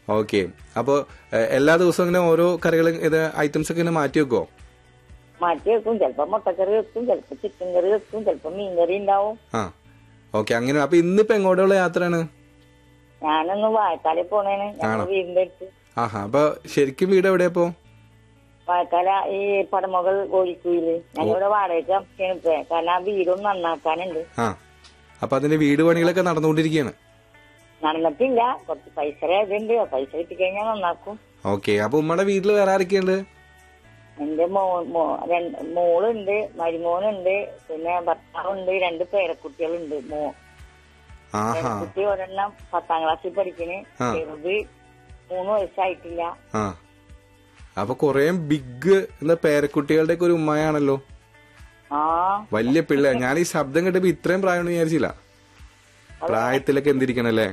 Okay അപ്പൊ ഏഹ്, എല്ലാ ദിവസവും ഇങ്ങനെ ഓരോ കറികൾ ഇത് ഐറ്റംസ് ഒക്കെ ഇങ്ങനെ മാറ്റി വെക്കോ മാറ്റി വെക്കും ചിലപ്പോ മുട്ടക്കറി വെക്കും ചിലപ്പോ ചിക്കൻ കറി വെക്കും ചിലപ്പോ മീൻ കറി ഉണ്ടാവും ആ ഓക്കെ അങ്ങനെ അപ്പൊ ഇന്നിപ്പോ എങ്ങോട്ടുള്ള യാത്രയാണ് ഞാനൊന്ന് വാഴക്കാലിൽ പോണേന് ഞങ്ങളുടെ വീടിന്റെ അടുത്ത് ആഹാ അപ്പൊ ശരിക്കും വീട് എവിടെയാ ഇപ്പോ വാഴക്കാല ഈ പടമുകൾ കോഴിക്കുയില് ഞങ്ങളിവിടെ വാടകയ്ക്ക് താമസിക്കാണ് ഇപ്പൊ കാരണം ആ വീടൊന്ന് നന്നാക്കാനുണ്ട് ആ അപ്പൊ അതിന്റെ വീട് പണികളൊക്കെ നടന്നുകൊണ്ടിരിക്കുകയാണ് നടന്നിട്ടില്ല കുറച്ച് പൈസ ഇതുണ്ട് ആ പൈസ കിട്ടിക്കഴിഞ്ഞാൽ നന്നാക്കും ഓക്കെ അപ്പൊ ഉമ്മയുടെ വീട്ടിൽ വേറെ ആരൊക്കെയുണ്ട് എന്റെ മോ മോ- രണ്ട് മോളുണ്ട് മരുമോനുണ്ട് പിന്നെ ഭർത്താവുണ്ട് രണ്ട് പേരക്കുട്ടികളുണ്ട് മോ ആഹാ കുട്ടി ഒരെണ്ണം പത്താം ക്ലാസ്സിൽ പഠിക്കണ് ആ. ചെറുത് മൂന്ന് വയസ്സായിട്ടില്ല ആ അപ്പൊ കൊറേ ബിഗ് എന്താ പേരക്കുട്ടികളുടെ ഒക്കെ ഒരു ഉമ്മയാണല്ലോ ആ വലിയ പിള്ളേ ഞാൻ ഈ ശബ്ദം കേട്ടപ്പോ ഇത്രയും പ്രായം വിചാരിച്ചില്ല പ്രായത്തിലൊക്കെ എന്തിരിക്കണല്ലേ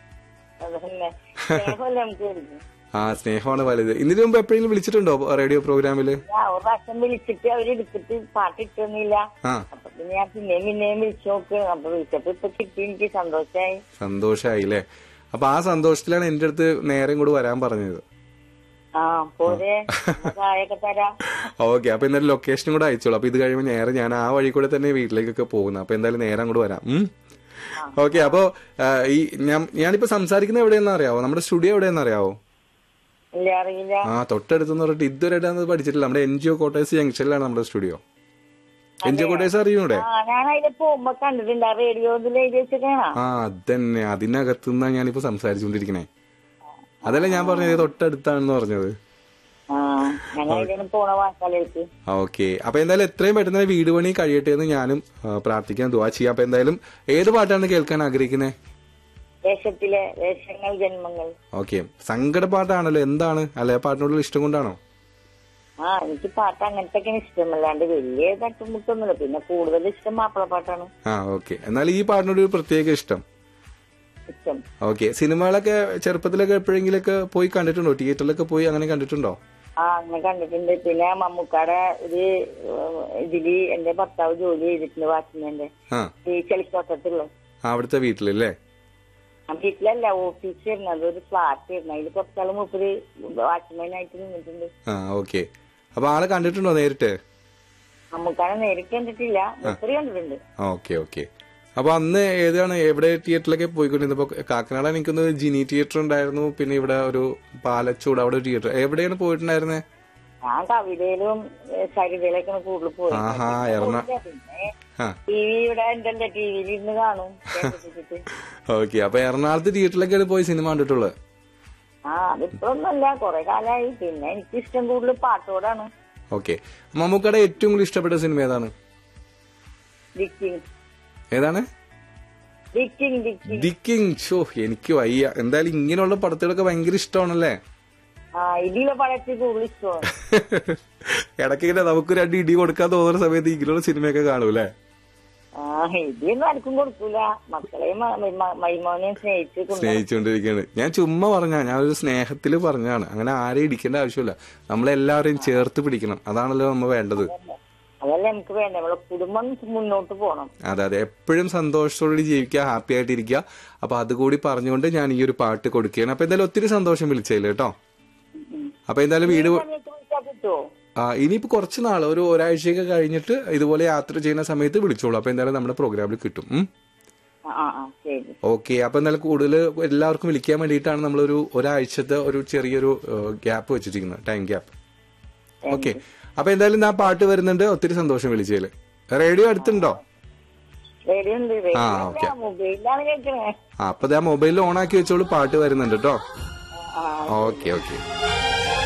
അതന്നെ സ്നേഹമല്ലേ നമുക്ക് വരുന്നത് ആ സ്നേഹമാണ് വലുത് ഇതിനു മുമ്പ് എപ്പോഴെങ്കിലും വിളിച്ചിട്ടുണ്ടോ റേഡിയോ പ്രോഗ്രാമില് ഞാൻ ഒരു പ്രാവശ്യം വിളിച്ചിട്ട് അവര് എടുത്തിട്ട് പാട്ട് ഇട്ടൊന്നുമില്ല ആ അപ്പൊ പിന്നെ ഞാൻ പിന്നെയും പിന്നെയും വിളിച്ചു നോക്ക് അപ്പൊ വിളിച്ചപ്പോ ഇപ്പൊ കിട്ടി എനിക്ക് സന്തോഷായി സന്തോഷായില്ലേ അപ്പൊ ആ സന്തോഷത്തിലാണ് എന്റെ അടുത്ത് നേരം കൂടെ വരാൻ പറഞ്ഞത് ആ പോരെ ചായയൊക്കെ തരാം ഓക്കെ അപ്പൊ എന്തായാലും ലൊക്കേഷനും കൂടെ അയച്ചോളൂ അപ്പൊ ഇത് കഴിയുമ്പോൾ നേരെ ഞാൻ ആ വഴി കൂടെ തന്നെ വീട്ടിലേക്കൊക്കെ പോകുന്നത് അപ്പൊ എന്തായാലും നേരെ അങ്ങോട്ട് വരാം ഓക്കെ അപ്പൊ ആ, ഈ ഞാൻ ഞാനിപ്പോ സംസാരിക്കുന്നത് എവിടെയെന്ന് അറിയാവോ നമ്മുടെ സ്റ്റുഡിയോ എവിടെയെന്ന് അറിയാവോ ഇല്ല അറിയില്ല ആ തൊട്ടടുത്തെന്ന് പറഞ്ഞിട്ട് ഇതുവരെയായിട്ട് പഠിച്ചിട്ടില്ല നമ്മുടെ എൻ ജി ഒ കോട്ടേഴ്സ് ജംഗ്ഷനിലാണ് നമ്മുടെ studio N G O quarters അറിയൂടെ ആ ഞാൻ അതിലെ പോകുമ്പോ കണ്ടിട്ടുണ്ട് ആ റേഡിയോയിൽ എഴുതി വെച്ചേക്കാണോ ആ അതന്നെ അതിനകത്തുനിന്നാ ഞാനിപ്പോ സംസാരിച്ചുകൊണ്ടിരിക്കണേ അതല്ലേ ഞാൻ പറഞ്ഞത് തൊട്ടടുത്താണെന്ന് പറഞ്ഞത് ആ ഞങ്ങൾ ഇതിന് പോണ വാക്കാലേക്ക് ഓക്കെ അപ്പൊ എന്തായാലും എത്രയും പെട്ടെന്ന് വീട് പണി കഴിയട്ടെ എന്ന് ഞാനും ആ, പ്രാർത്ഥിക്കാൻ ദുവാ ചെയ്യാം അപ്പൊ എന്തായാലും ഏത് പാട്ടാണ് കേൾക്കാൻ ആഗ്രഹിക്കുന്നത് ദേശത്തിലെ ദേശങ്ങൾ ജന്മങ്ങൾ ഓക്കെ സങ്കട പാട്ടാണല്ലോ എന്താണ് അല്ലെ ആ പാട്ടിനോടുള്ള ഇഷ്ടം കൊണ്ടാണോ ആ എനിക്ക് പാട്ട് അങ്ങനത്തെ ഇഷ്ടമല്ലാണ്ട് വലിയ തട്ടുമുട്ടൊന്നുമില്ല പിന്നെ കൂടുതൽ ഇഷ്ടം മാപ്പിളപ്പാട്ടാണ് ആ ഓക്കെ എന്നാൽ ഈ പാട്ടിനോട് ഒരു പ്രത്യേക ഇഷ്ടം ഇഷ്ടം ഓക്കെ സിനിമകളൊക്കെ ചെറുപ്പത്തിലൊക്കെ എപ്പോഴെങ്കിലൊക്കെ പോയി കണ്ടിട്ടുണ്ടോ തിയേറ്ററിലൊക്കെ പോയി അങ്ങനെ കണ്ടിട്ടുണ്ടോ ആ അങ്ങനെ കണ്ടിട്ടുണ്ട് പിന്നെ മമ്മൂക്കാടെ ഒരു ഏഹ്, ഇതില് എന്റെ ഭർത്താവ് ജോലി ചെയ്തിട്ടുണ്ട് വാച്ച്മാന്റെ ആ ഈ ചെളിക്കോട്ടത്തുള്ള ആ, അവിടുത്തെ വീട്ടിലല്ലേ ആ വീട്ടിലല്ല ഓഫീസ് വരുന്നത് ഒരു ഫ്ലാറ്റ് വരുന്നത് അതിൽ കുറച്ചാൾ മൂപ്പര് വാച്ച്മാനായിട്ട് നിന്നിട്ടുണ്ട് ആ ഓക്കെ അപ്പൊ ആളെ കണ്ടിട്ടുണ്ടോ നേരിട്ട് മമ്മൂക്കാനെ നേരിട്ട് കണ്ടിട്ടില്ല മൂപ്പര് കണ്ടിട്ടുണ്ട് ഓക്കെ ഓക്കെ അപ്പൊ അന്ന് ഏതാണ് എവിടെ തിയേറ്ററിലൊക്കെ പോയിക്കൊണ്ടിരുന്നപ്പോ കാക്കനാട് എനിക്കൊന്ന് ജിനി തിയേറ്റർ ഉണ്ടായിരുന്നു പിന്നെ ഇവിടെ ഒരു പാലച്ചൂട് അവിടെ ഒരു തിയേറ്റർ എവിടെയാണ് പോയിട്ടുണ്ടായിരുന്നേ ഞാൻ കവിതയിലും ഏഹ്, സരിതയിലൊക്കെയാണ് കൂടുതൽ പോയത് ആഹാ എറണാ പിന്നെ ആ ടി വി ഇവിടെ ഉണ്ടല്ലോ ടി വിയിൽ ഇരുന്ന് കാണും കേട്ടിട്ട് ഓക്കെ അപ്പൊ എറണാകുളത്ത് തിയേറ്ററിലൊക്കെയാണ് പോയി സിനിമ കണ്ടിട്ടുള്ളത് ആ അതിപ്പോഴൊന്നുമല്ല കൊറേ കാലമായി പിന്നെ എനിക്ക് ഇഷ്ടം കൂടുതൽ പാട്ടോടാണ് ഓക്കെ മമ്മൂക്കയുടെ ഏറ്റവും കൂടുതൽ ഇഷ്ടപ്പെട്ട സിനിമ ഏതാണ് ഡിക്കിങ് ഏതാണ് the king the king the king show എനിക്ക് വയ്യ എന്തായാലും ഇങ്ങനെയുള്ള പടത്തിലൊക്കെ ഭയങ്കര ഇഷ്ടമാണല്ലേ ആ ഇതിലെ പടത്തിൽ കൂടുതൽ ഇഷ്ടമാണ് ഇടയ്ക്ക് ഇങ്ങനെ നമുക്ക് രണ്ട് ഇടി കൊടുക്കാൻ തോന്നുന്ന സമയത്ത് ഇങ്ങനെയുള്ള സിനിമയൊക്കെ കാണൂല്ലേ ആ ഇതൊന്നും ആർക്കും കൊടുക്കൂല മക്കളെയും മ- മ- മരുമോനെയും സ്നേഹിച്ച് കൊണ്ടു സ്നേഹിച്ചുകൊണ്ടിരിക്കുകയാണ് ഞാൻ ചുമ്മാ പറഞ്ഞ ഞാനൊരു സ്നേഹത്തിൽ പറഞ്ഞാണ് അങ്ങനെ ആരെയും ഇടിക്കേണ്ട ആവശ്യമില്ല നമ്മളെല്ലാവരെയും ചേർത്ത് പിടിക്കണം അതാണല്ലോ നമ്മൾ വേണ്ടത് അതല്ല നമുക്ക് വേണ്ട നമ്മളെ കുടുംബം മുന്നോട്ട് പോണം അതെ അതെ എപ്പോഴും സന്തോഷത്തോടെ ജീവിക്കുക ഹാപ്പി ആയിട്ടിരിക്കുക അപ്പൊ അതുകൂടി പറഞ്ഞുകൊണ്ട് ഞാൻ ഈ ഒരു പാട്ട് കൊടുക്കുകയാണ് അപ്പൊ എന്തായാലും ഒത്തിരി സന്തോഷം വിളിച്ചതിൽ കേട്ടോ അപ്പൊ എന്തായാലും വീട് സമയത്ത് വിളിച്ചാൽ കിട്ടുമോ ആ ഇനിയിപ്പോ കുറച്ച് നാൾ ഒരു ഒരാഴ്ചയൊക്കെ കഴിഞ്ഞിട്ട് ഇതുപോലെ യാത്ര ചെയ്യുന്ന സമയത്ത് വിളിച്ചോളൂ അപ്പൊ എന്തായാലും നമ്മുടെ പ്രോഗ്രാമിൽ കിട്ടും ഉം. ആ ആ ആ ശരി ഓക്കെ അപ്പൊ എന്തായാലും കൂടുതൽ എല്ലാവർക്കും വിളിക്കാൻ വേണ്ടിയിട്ടാണ് നമ്മളൊരു ഒരാഴ്ചത്തെ ഒരു ചെറിയൊരു ഗ്യാപ്പ് വെച്ചിരിക്കുന്നത് ടൈം ഗ്യാപ്പ് ഓക്കെ അപ്പൊ എന്തായാലും ആ പാട്ട് വരുന്നുണ്ട് ഒത്തിരി സന്തോഷം വിളിച്ചതിൽ റേഡിയോ അടുത്തുണ്ടോ റേഡിയോ ഉണ്ട് ആ, റേഡിയോ ഓക്കേ. മൊബൈലിലാണ് കേൾക്കണേ ആ അപ്പൊ ദാ മൊബൈലിൽ ഓൺ ആക്കി വെച്ചോളൂ പാട്ട് വരുന്നുണ്ട് കേട്ടോ ആ ഓക്കെ ഓക്കെ